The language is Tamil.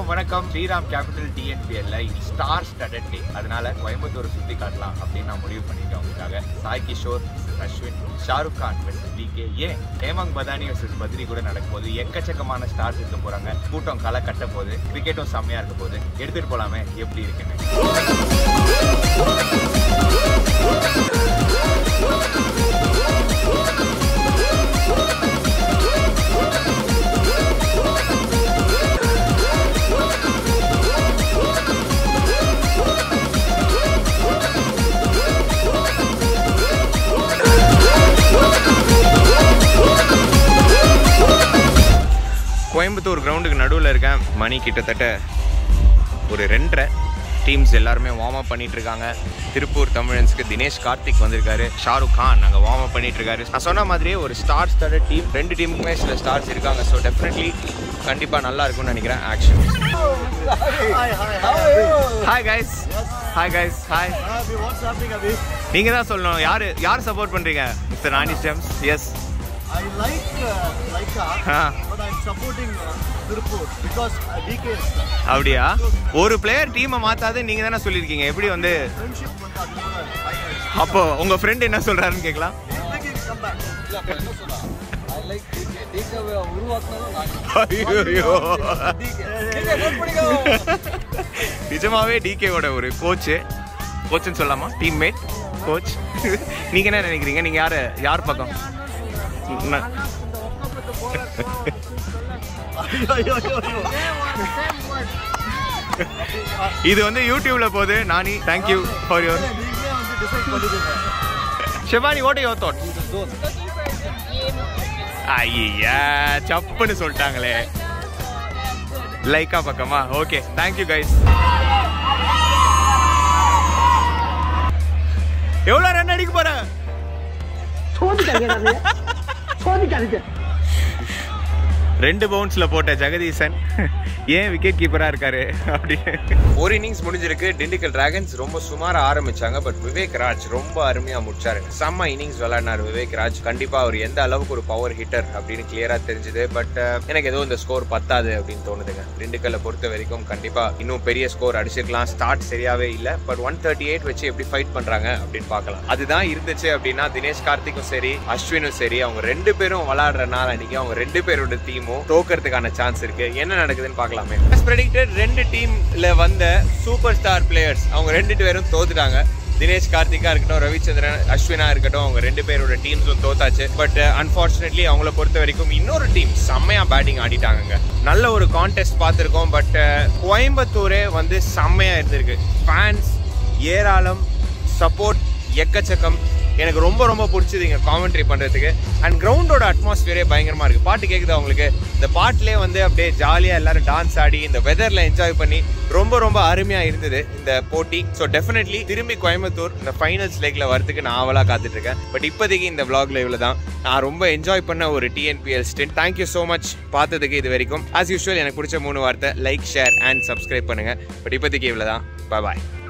எல்லாருக்கும் வணக்கம் ஸ்ரீராம் கேபிட்டல் டிஎன்பிஎல்ல ஸ்டார் ஸ்டடட் டே அதனால கோயம்புத்தூர் சுத்தி காட்டலாம் அப்படின்னு நான் முடிவு பண்ணிட்டேன் உங்களுக்காக Sai Kishore Ashwin Shahrukh Khan versus DK and Hemang Badauni versus Badri கூட நடக்கும் போது எக்கச்சக்கமான ஸ்டார்ஸ் இருக்க போறாங்க கூட்டம் களை கட்ட போது கிரிக்கெட்டும் செம்மையா இருக்க போது எடுத்துட்டு போலாமே எப்படி இருக்குன்னு கோயம்புத்தூர் கிரவுண்டுக்கு நடுவில் இருக்கேன் மணி கிட்டத்தட்ட ஒரு ரெண்டரை டீம்ஸ் எல்லாருமே வார்ம் அப் பண்ணிட்டு இருக்காங்க திருப்பூர் தமிழன்ஸ்க்கு தினேஷ் கார்த்திக் வந்திருக்காரு ஷாருக் கான் அங்கே வார்ம் அப் பண்ணிட்டு இருக்காரு நான் சொன்ன மாதிரியே ஒரு ஸ்டார் ஸ்டார்ட் டீம் ரெண்டு டீமுக்குமே சில ஸ்டார்ஸ் இருக்காங்க ஸோ டெஃபினெட்லி கண்டிப்பாக நல்லா இருக்கும்னு நினைக்கிறேன் action hi guys hi guys hi Abhi, what's happening, Abhi? நீங்கள் தான் சொல்லணும் யார் யார் சப்போர்ட் பண்ணுறீங்க mister Rani stems yes I like uh, Laika, ah but I'm supporting uh, Tirupur because uh, DK is அப்படியா ஒரு பிளேயர் டீமை மாத்தாது நீங்க தானே சொல்லியிருக்கீங்க எப்படி வந்து friendship வந்து அது கூட high ஆயிடுச்சு. அப்போ உங்க ஃப்ரெண்ட் என்ன சொல்றாருன்னு கேட்கலாம் I think he'll come back. I like DK. DK வை உருவாக்குனதும் நான். ஐயோ DK. DK vote பண்ணிக்கோ. நிஜமாவே டிகேவோட ஒரு கோச் கோச்னு சொல்லலாமா டீம்மேட் கோச் நீங்க என்ன நினைக்கிறீங்க நீங்க யாரு யார் பக்கம் ந- ஐயோ, ஐயோ, ஐயோ. இது வந்து யூடியூப்ல போகுது நானி தேங்க்யூ ஃபார் யுவர் நீங்களே வந்து decide பண்ணிடுங்க. ஷிவானி வாட் யுவர் தாட் இந்த zone. ஐயா சப்புன்னு சொல்லிட்டாங்களே லைக்கா பக்கமா ஓகே தேங்க்யூ கைஸ் எவ்வளோ ரன் அடிக்க போற ரெண்டு பவுன்ஸ்ல போட்ட ஜெகதீசன் ஏன் விக்கெட் கீப்பரா இருக்காரு அப்படின்னு ஒரு இன்னிங்ஸ் முடிஞ்சிருக்கு டிண்டிகல் டிராகன்ஸ் ரொம்ப சுமாரா ஆரம்பிச்சாங்க பட் விவேக் ராஜ் ரொம்ப அருமையா முடிச்சாரு செம்ம இன்னிங்ஸ் விளையாடினார் விவேக் ராஜ் கண்டிப்பா அவர் எந்த அளவுக்கு ஒரு பவர் ஹிட்டர் அப்படின்னு கிளியரா தெரிஞ்சுது பட் எனக்கு ஏதோ இந்த ஸ்கோர் பத்தாது அப்படின்னு தோணுதுங்க டிண்டுக்கல்லை பொறுத்த வரைக்கும் கண்டிப்பா இன்னும் பெரிய ஸ்கோர் அடிச்சிருக்கலாம் ஸ்டார்ட் சரியாவே இல்ல பட் ஒன் தேர்ட்டி எயிட் வச்சு எப்படி ஃபைட் பண்றாங்க அப்படின்னு பார்க்கலாம் அதுதான் இருந்துச்சு அப்படின்னா தினேஷ் கார்த்திக்கும் சரி அஸ்வினும் சரி அவங்க ரெண்டு பேரும் விளையாடுறனால அன்னைக்கு அவங்க ரெண்டு பேரோட டீமும் தோக்கறதுக்கான சான்ஸ் இருக்கு என்ன நடக்குதுன்னு பார்க்கலாமே ப்ரெடிக்டட் ரெண்டு டீம்ல வந்த சூப்பர் ஸ்டார் பிளேயர்ஸ் அவங்க ரெண்டு பேரும் தோத்துட்டாங்க தினேஷ் கார்த்திகா இருக்கட்டும் ரவிச்சந்திரன் அஸ்வினா இருக்கட்டும் அவங்க ரெண்டு பேரோட டீம்ஸும் தோத்தாச்சு பட் அன்பார்ச்சுனேட்லி அவங்கள பொறுத்த வரைக்கும் இன்னொரு டீம் செம்மையா பேட்டிங் ஆடிட்டாங்க நல்ல ஒரு கான்டெஸ்ட் பார்த்துருக்கோம் பட் கோயம்புத்தூரே வந்து செம்மையா இருந்திருக்கு ஃபேன்ஸ் ஏராளம் சப்போர்ட் எக்கச்சக்கம் எனக்கு ரொம்ப ரொம்ப பிடிச்சது இங்கே காமெண்ட்ரி பண்ணுறதுக்கு அண்ட் கிரவுண்டோட அட்மாஸ்பியரே பயங்கரமாக இருக்குது பாட்டு கேட்குது அவங்களுக்கு இந்த பாட்டிலே வந்து அப்படியே ஜாலியாக எல்லாரும் டான்ஸ் ஆடி இந்த வெதரில் என்ஜாய் பண்ணி ரொம்ப ரொம்ப அருமையாக இருந்தது இந்த போட்டி ஸோ டெஃபினெட்லி திரும்பி கோயம்புத்தூர் இந்த ஃபைனல்ஸ் லேக்கில் வரதுக்கு நான் ஆவலாக காத்துட்டு இருக்கேன் பட் இப்போதைக்கு இந்த vlogல இவ்வளோ தான் நான் ரொம்ப என்ஜாய் பண்ண ஒரு TNPL stand thank you so much பார்த்ததுக்கு இது வரைக்கும் ஆஸ் யூஸ்வல் எனக்கு பிடிச்ச மூணு வார்த்தை லைக் ஷேர் அண்ட் சப்ஸ்கிரைப் பண்ணுங்கள் பட் இப்போதைக்கு இவ்வளோ தான் பாய்